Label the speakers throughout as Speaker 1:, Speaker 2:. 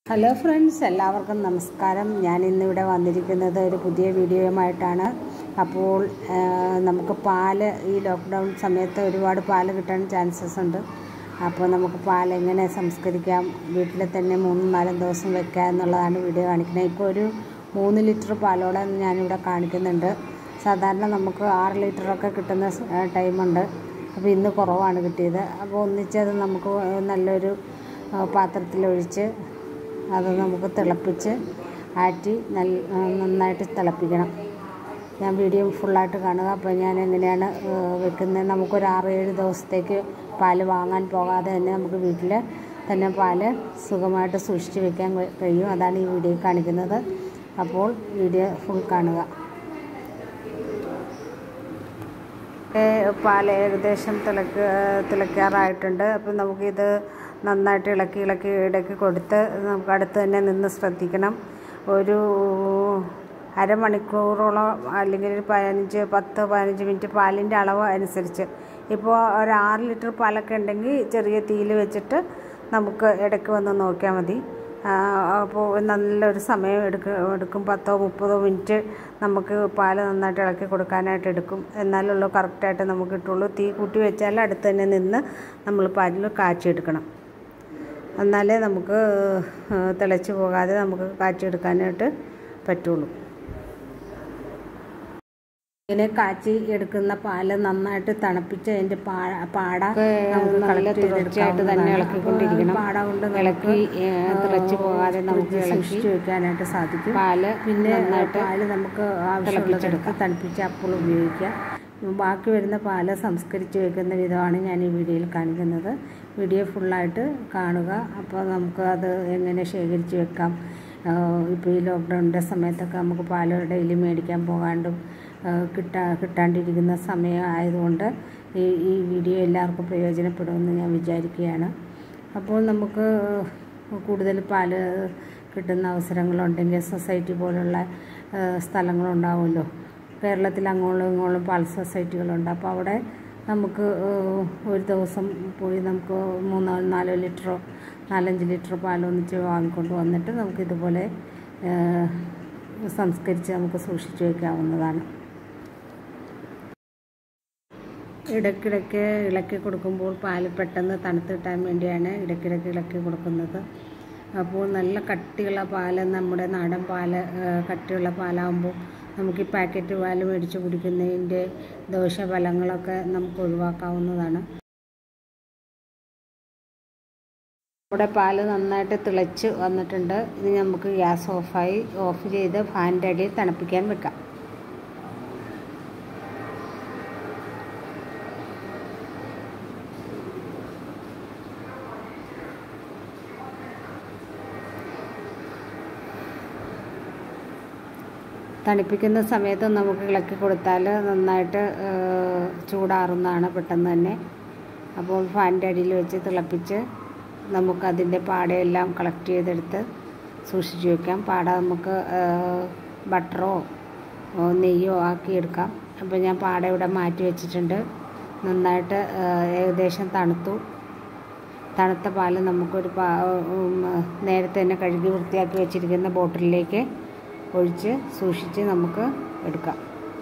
Speaker 1: Hello friends എല്ലാവർക്കും നമസ്കാരം ഞാൻ ഇന്നിവിടെ വന്നിരിക്കുന്നത് ഒരു പുതിയ വീഡിയോയുമായിട്ടാണ് അപ്പോൾ ആ, നമുക്ക് പാല് ഈ ലോക്ക്ഡൗൺ സമയത്ത് ഒരുപാട് പാല് കിട്ടാൻ ചാൻസസ് ഉണ്ട് അപ്പോൾ നമുക്ക് പാൽ എങ്ങനെ സംസ്കരിക്കാം വീട്ടിൽ തന്നെ മൂന്നും നാലും ദിവസം വെക്കാം എന്നുള്ളതാണ് വീഡിയോ കാണിക്കുന്നത് ഇപ്പോൾ ഒരു മൂന്ന് ലിറ്റർ പാലോളം ഞാനിവിടെ കാണിക്കുന്നുണ്ട് സാധാരണ നമുക്ക് ആറ് ലിറ്ററൊക്കെ കിട്ടുന്ന സ്- ആ, ടൈമുണ്ട് അപ്പോൾ ഇന്ന് കുറവാണ് കിട്ടിയത് അപ്പോൾ ഒന്നിച്ചത് നമുക്ക് നല്ലൊരു ആ, പാത്രത്തിലൊഴിച്ച് അത് നമുക്ക് തിളപ്പിച്ച് ആറ്റി നല്ല നന്നായിട്ട് തിളപ്പിക്കണം ഞാൻ വീഡിയോ ഫുള്ളായിട്ട് കാണുക അപ്പോൾ ഞാൻ എങ്ങനെയാണ് വെക്കുന്നത് നമുക്കൊരു ആറ് ഏഴ് ദിവസത്തേക്ക് പാല് വാങ്ങാൻ പോകാതെ തന്നെ നമുക്ക് വീട്ടിൽ തന്നെ പാല് സുഖമായിട്ട് സൂക്ഷിച്ച് വെക്കാൻ കഴി- കഴിയും അതാണ് ഈ വീഡിയോ കാണിക്കുന്നത് അപ്പോൾ വീഡിയോ ഫുൾ കാണുക ഏ, പാൽ ഏകദേശം തിളക്ക തിളയ്ക്കാറായിട്ടുണ്ട് അപ്പം നമുക്കിത് നന്നായിട്ട് ഇളക്കി ഇളക്കി ഇടയ്ക്ക് കൊടുത്ത് നമുക്ക് അടുത്ത് തന്നെ നിന്ന് ശ്രദ്ധിക്കണം ഒരു അരമണിക്കൂറോളം അല്ലെങ്കിൽ ഒരു പതിനഞ്ച് പത്ത് പതിനഞ്ച് മിനിറ്റ് പാലിൻ്റെ അളവ് അനുസരിച്ച് ഇപ്പോൾ ഒരു ആറ് ലിറ്റർ പാലൊക്കെ ഉണ്ടെങ്കിൽ ചെറിയ തീയിൽ വെച്ചിട്ട് നമുക്ക് ഇടയ്ക്ക് വന്ന് നോക്കിയാൽ മതി ആ, അപ്പോൾ നല്ലൊരു സമയം എടുക്കും എടുക്കും പത്തോ മുപ്പതോ മിനിറ്റ് നമുക്ക് പാല് നന്നായിട്ട് ഇളക്കി കൊടുക്കാനായിട്ട് എടുക്കും എന്നാലുള്ളൂ കറക്റ്റായിട്ട് നമുക്ക് കിട്ടുള്ളൂ തീ കൂട്ടി വെച്ചാൽ അടുത്ത് തന്നെ നിന്ന് നമ്മൾ പാലിൽ കാച്ചിയെടുക്കണം എന്നാലേ നമുക്ക് തിളച്ച് പോകാതെ നമുക്ക് കാച്ചിയെടുക്കാനായിട്ട് പറ്റുള്ളൂ ഇങ്ങനെ കാച്ചി എടുക്കുന്ന പാല് നന്നായിട്ട് തണുപ്പിച്ച് അതിന്റെ പാട പാട നമുക്ക്
Speaker 2: നല്ല
Speaker 1: collect ചെയ്തെടുക്കാവുന്നതാണ്.
Speaker 2: തുടർച്ചയായിട്ട് തന്നെ ഇളക്കിക്കൊണ്ടിരിക്കണം.
Speaker 1: അപ്പോൾ പാട കൊണ്ട്
Speaker 2: ഇളക്കി, ഏ, തിളച്ച് പോകാതെ നമുക്ക് ഇളക്കി
Speaker 1: സൂക്ഷിച്ച് വെക്കാനായിട്ട് സാധിക്കും
Speaker 2: പാല്
Speaker 1: പിന്നെ
Speaker 2: നന്നായിട്ട്
Speaker 1: പാല് നമുക്ക് ആവശ്യമുള്ളതെടുത്ത് തണുപ്പിച്ച് അപ്പോൾ ഉപയോഗിക്കാം ബാക്കി വരുന്ന പാല് സംസ്കരിച്ച് വെക്കുന്ന വിധമാണ് ഞാൻ ഈ വീഡിയോയിൽ കാണിക്കുന്നത് വീഡിയോ ഫുള്ളായിട്ട് കാണുക അപ്പോൾ നമുക്ക് അത് എങ്ങനെ ശേഖരിച്ച് വെക്കാം ഇപ്പോൾ ഈ ലോക്ക്ഡൗണിൻ്റെ സമയത്തൊക്കെ നമുക്ക് പാല് ഡെയിലി മേടിക്കാൻ പോകാണ്ടും ആ, കിട്ടാ കിട്ടാണ്ടിരിക്കുന്ന സമയം ആയതുകൊണ്ട് ഈ ഈ വീഡിയോ എല്ലാവർക്കും പ്രയോജനപ്പെടുമെന്ന് ഞാൻ വിചാരിക്കുകയാണ് അപ്പോൾ നമുക്ക് കൂടുതൽ പാല് കിട്ടുന്ന അവസരങ്ങളുണ്ടെങ്കിൽ സൊസൈറ്റി പോലുള്ള ആ, സ്ഥലങ്ങളുണ്ടാവുമല്ലോ കേരളത്തിൽ അങ്ങോളം ഇങ്ങോളം പാൽ സൊസൈറ്റികളുണ്ട് അപ്പോൾ അവിടെ നമുക്ക് ആ, ഒരു ദിവസം പോയി നമുക്ക് മൂന്നോ നാലോ ലിറ്ററോ നാലഞ്ച് ലിറ്റർ പാലൊന്നിച്ച് വാങ്ങിക്കൊണ്ട് വന്നിട്ട് നമുക്കിതുപോലെ ആ, സംസ്കരിച്ച് നമുക്ക് സൂക്ഷിച്ച് വയ്ക്കാവുന്നതാണ് ഇടയ്ക്കിടയ്ക്ക് ഇളക്കി കൊടുക്കുമ്പോൾ പാല് പെട്ടെന്ന് തണുത്ത് കിട്ടാൻ വേണ്ടിയാണ് ഇടയ്ക്കിടയ്ക്ക് ഇളക്കി കൊടുക്കുന്നത് അപ്പോൾ നല്ല കട്ടിയുള്ള പാല് നമ്മുടെ നാടൻ പാല് ആ, കട്ടിയുള്ള പാലാകുമ്പോൾ നമുക്ക് ഈ പാക്കറ്റ് പാല് മേടിച്ച് കുടിക്കുന്നതിൻ്റെ ദോഷഫലങ്ങളൊക്കെ നമുക്ക് ഒഴിവാക്കാവുന്നതാണ് ഇവിടെ പാല് നന്നായിട്ട് തിളച്ച് വന്നിട്ടുണ്ട് ഇത് നമുക്ക് ഗ്യാസ് ഓഫായി ഓഫ് ചെയ്ത് ഫാനിൻ്റെ അടിയിൽ തണുപ്പിക്കാൻ വെക്കാം തണുപ്പിക്കുന്ന സമയത്ത് നമുക്ക് ഇളക്കി കൊടുത്താൽ നന്നായിട്ട് ഏഹ്, ചൂടാറുന്നതാണ് പെട്ടെന്ന് തന്നെ അപ്പോൾ ഫാനിൻ്റെ അടിയിൽ വെച്ച് തിളപ്പിച്ച് നമുക്കതിൻ്റെ പാടയെല്ലാം കളക്ട് ചെയ്തെടുത്ത് സൂക്ഷിച്ച് വെക്കാം പാട നമുക്ക് ഏഹ്, ബട്ടറോ ഓ, നെയ്യോ ആക്കിയെടുക്കാം അപ്പോൾ ഞാൻ പാട ഇവിടെ മാറ്റി വെച്ചിട്ടുണ്ട് നന്നായിട്ട് ഏഹ്, ഏകദേശം തണുത്തു തണുത്ത പാല് നമുക്കൊരു പാ ഉം, നേരത്തെ തന്നെ കഴുകി വൃത്തിയാക്കി വെച്ചിരിക്കുന്ന ബോട്ടിലിലേക്ക് ഒഴിച്ച് സൂക്ഷിച്ച് നമുക്ക് എടുക്കാം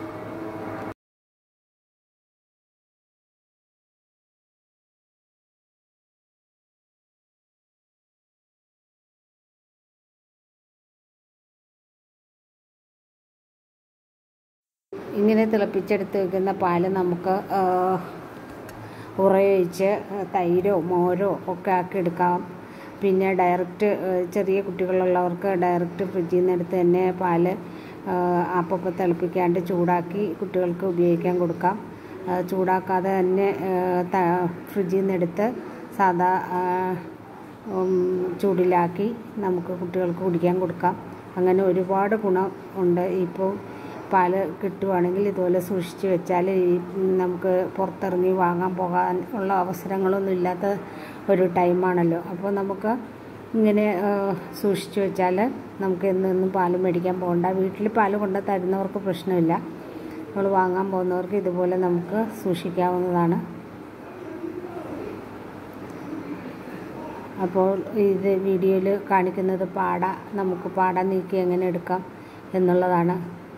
Speaker 1: ഇങ്ങനെ തിളപ്പിച്ചെടുത്ത് വെക്കുന്ന പാല് നമുക്ക് ആ, ഉറയൊഴിച്ച് തൈരോ മോരോ ഒക്കെ ആക്കി എടുക്കാം പിന്നെ ഡയറക്റ്റ് ഏഹ്, ചെറിയ കുട്ടികളുള്ളവർക്ക് ഡയറക്റ്റ് ഫ്രിഡ്ജിൽ നിന്ന് എടുത്ത് തന്നെ പാല് അപ്പം തിളപ്പിക്കാണ്ട് ചൂടാക്കി കുട്ടികൾക്ക് ഉപയോഗിക്കാൻ കൊടുക്കാം ആ, ചൂടാക്കാതെ തന്നെ ഏഹ്, ത- ഫ്രിഡ്ജിൽ നിന്ന് എടുത്ത് സാധാ ആ, ഉം, ചൂടിലാക്കി നമുക്ക് കുട്ടികൾക്ക് കുടിക്കാൻ കൊടുക്കാം അങ്ങനെ ഒരുപാട് ഗുണം ഉണ്ട് ഇപ്പോൾ പാല് കിട്ടുവാണെങ്കിൽ ഇതുപോലെ സൂക്ഷിച്ച് വെച്ചാൽ ഈ നമുക്ക് പുറത്തിറങ്ങി വാങ്ങാൻ പോകാൻ ഉള്ള അവസരങ്ങളൊന്നും ഇല്ലാത്ത ഒരു ടൈമാണല്ലോ അപ്പോൾ നമുക്ക് ഇങ്ങനെ ആ, സൂക്ഷിച്ച് വെച്ചാൽ നമുക്ക് എന്നും പാല് മേടിക്കാൻ പോകണ്ട വീട്ടിൽ പാല് കൊണ്ട് തരുന്നവർക്ക് പ്രശ്നമില്ല നമ്മൾ വാങ്ങാൻ പോകുന്നവർക്ക് ഇതുപോലെ നമുക്ക് സൂക്ഷിക്കാവുന്നതാണ് അപ്പോൾ ഇത് വീഡിയോയിൽ കാണിക്കുന്നത് പാട നമുക്ക് പാട നീക്കി എങ്ങനെ എടുക്കാം എന്നുള്ളതാണ്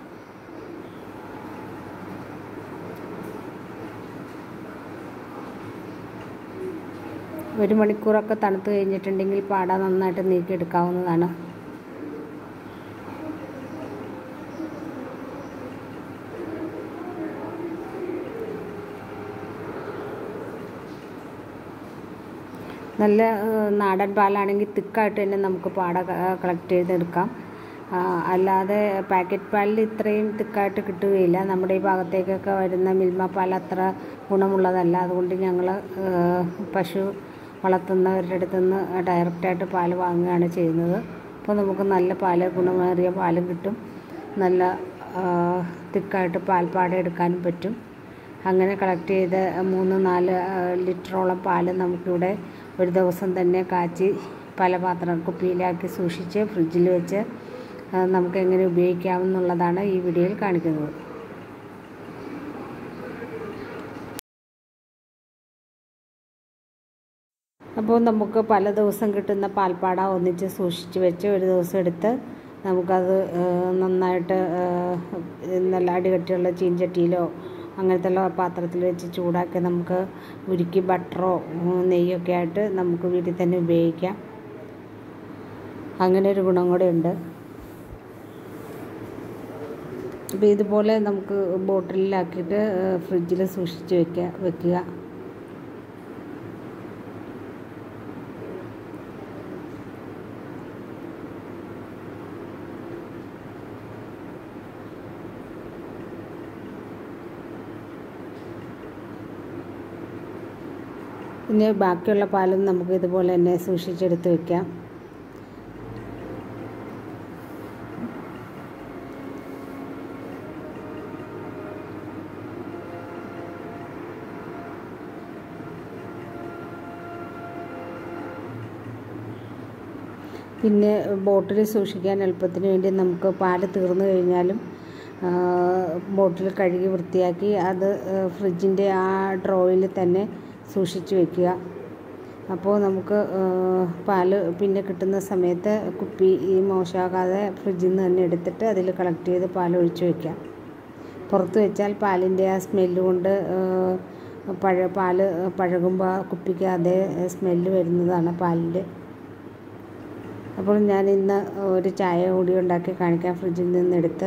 Speaker 1: ഒരു മണിക്കൂറൊക്കെ തണുത്ത് കഴിഞ്ഞിട്ടുണ്ടെങ്കിൽ പാട നന്നായിട്ട് നീക്കിയെടുക്കാവുന്നതാണ് നല്ല ഏഹ്, നാടൻ പാലാണെങ്കിൽ തിക്കായിട്ട് തന്നെ നമുക്ക് പാട കളക്ട് ചെയ്തെടുക്കാം ആ, അല്ലാതെ പാക്കറ്റ് പാലിൽ ഇത്രയും തിക്കായിട്ട് കിട്ടുകയില്ല നമ്മുടെ ഈ ഭാഗത്തേക്കൊക്കെ വരുന്ന മിൽമ പാൽ അത്ര ഗുണമുള്ളതല്ല അതുകൊണ്ട് ഞങ്ങൾ പശു വളർത്തുന്നവരുടെ അടുത്ത് നിന്ന് ഡയറക്റ്റായിട്ട് പാൽ വാങ്ങുകയാണ് ചെയ്യുന്നത് അപ്പോൾ നമുക്ക് നല്ല പാല് ഗുണമേറിയ പാലും കിട്ടും നല്ല തിക്കായിട്ട് പാൽപ്പാട എടുക്കാനും പറ്റും അങ്ങനെ കളക്ട് ചെയ്ത് മൂന്ന് നാല് ആ, ലിറ്ററോളം പാല് നമുക്കിവിടെ ഒരു ദിവസം തന്നെ കാച്ചി പല പാത്രം കുപ്പിയിലാക്കി സൂക്ഷിച്ച് ഫ്രിഡ്ജിൽ വെച്ച് ആ, നമുക്ക് എങ്ങനെ ഉപയോഗിക്കാമെന്നുള്ളതാണ് ഈ വീഡിയോയിൽ കാണിക്കുന്നത് അപ്പോൾ നമുക്ക് പല ദിവസം കിട്ടുന്ന പാൽപ്പാട ഒന്നിച്ച് സൂക്ഷിച്ച് വെച്ച് ഒരു ദിവസം എടുത്ത് നമുക്കത് ഏഹ്, നന്നായിട്ട് ഏഹ്, നല്ല അടികട്ടിയുള്ള ചീൻചട്ടിയിലോ അങ്ങനത്തെ ഉള്ള പാത്രത്തിൽ വെച്ച് ചൂടാക്കി നമുക്ക് ഉരുക്കി ബട്ടറോ ഉം, നെയ്യൊക്കെ ആയിട്ട് നമുക്ക് വീട്ടിൽ തന്നെ ഉപയോഗിക്കാം അങ്ങനെ ഒരു ഗുണം കൂടെ ഉണ്ട് അപ്പോൾ ഇതുപോലെ നമുക്ക് ബോട്ടിലിലാക്കിയിട്ട് ഫ്രിഡ്ജിൽ സൂക്ഷിച്ച് വെക്കുക വെക്കുക പിന്നെ ബാക്കിയുള്ള പാലും നമുക്ക് ഇതുപോലെ തന്നെ സൂക്ഷിച്ചെടുത്ത് വെക്കാം പിന്നെ ബോട്ടിൽ സൂക്ഷിക്കാൻ എളുപ്പത്തിന് വേണ്ടി നമുക്ക് പാല് തീർന്നു കഴിഞ്ഞാലും ആ, ബോട്ടിൽ കഴുകി വൃത്തിയാക്കി അത് ഫ്രിഡ്ജിൻ്റെ ആ ഡ്രോയിൽ തന്നെ സൂക്ഷിച്ച് വെക്കുക അപ്പോൾ നമുക്ക് ആ, പാല് പിന്നെ കിട്ടുന്ന സമയത്ത് കുപ്പി ഈ മോശമാകാതെ ഫ്രിഡ്ജിൽ നിന്ന് തന്നെ എടുത്തിട്ട് അതിൽ കളക്ട് ചെയ്ത് പാൽ ഒഴിച്ച് വയ്ക്കാം പുറത്ത് വെച്ചാൽ പാലിൻ്റെ ആ സ്മെല്ല് കൊണ്ട് ആ, പഴ പാല് പഴകുമ്പോൾ ആ കുപ്പിക്ക് അതേ സ്മെല്ല് വരുന്നതാണ് പാലിൻ്റെ അപ്പോൾ ഞാൻ ഇന്ന് ഒരു ചായ കൂടി ഉണ്ടാക്കി കാണിക്കാൻ ഫ്രിഡ്ജിൽ നിന്ന് എടുത്ത്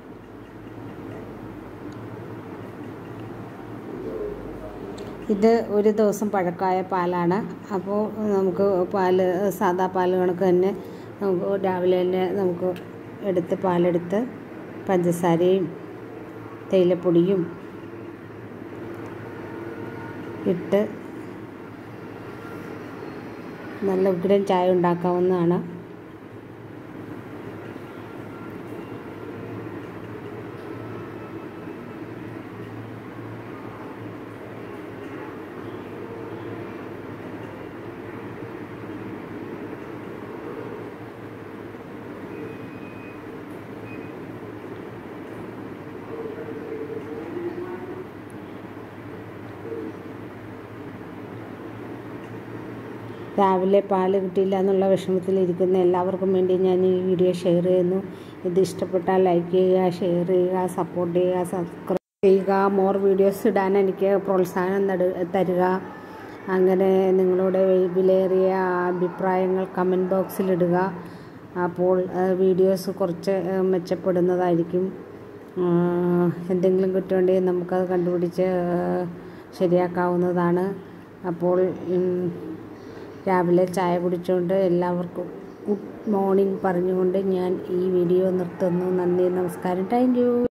Speaker 1: ഇത് ഒരു ദിവസം പഴക്കമായ പാലാണ് അപ്പോൾ നമുക്ക് പാല് സാദാ പാല് കണക്ക് തന്നെ നമുക്ക് രാവിലെ തന്നെ നമുക്ക് എടുത്ത് പാലെടുത്ത് പഞ്ചസാരയും തേയിലപ്പൊടിയും ഇട്ട് നല്ല ഉഗ്രൻ ചായ ഉണ്ടാക്കാവുന്നതാണ് രാവിലെ പാല് കിട്ടിയില്ല എന്നുള്ള വിഷമത്തിലിരിക്കുന്ന എല്ലാവർക്കും വേണ്ടി ഞാൻ ഈ വീഡിയോ ഷെയർ ചെയ്യുന്നു ഇത് ഇഷ്ടപ്പെട്ടാൽ ലൈക്ക് ചെയ്യുക ഷെയർ ചെയ്യുക സപ്പോർട്ട് ചെയ്യുക സബ്സ്ക്രൈബ് ചെയ്യുക മോർ വീഡിയോസ് ഇടാൻ എനിക്ക് പ്രോത്സാഹനം നട- തരിക അങ്ങനെ നിങ്ങളുടെ വിലയേറിയ അഭിപ്രായങ്ങൾ കമൻറ്റ് ബോക്സിലിടുക അപ്പോൾ വീഡിയോസ് കുറച്ച് ആ, മെച്ചപ്പെടുന്നതായിരിക്കും ആ, എന്തെങ്കിലും കുറ്റമുണ്ടെങ്കിൽ നമുക്കത് കണ്ടുപിടിച്ച് ആ, ശരിയാക്കാവുന്നതാണ് അപ്പോൾ ഉം, രാവിലെ ചായ കുടിച്ചുകൊണ്ട് എല്ലാവർക്കും ഗുഡ് മോർണിംഗ് പറഞ്ഞുകൊണ്ട് ഞാൻ ഈ വീഡിയോ നിർത്തുന്നു നന്ദി നമസ്കാരം താങ്ക് യു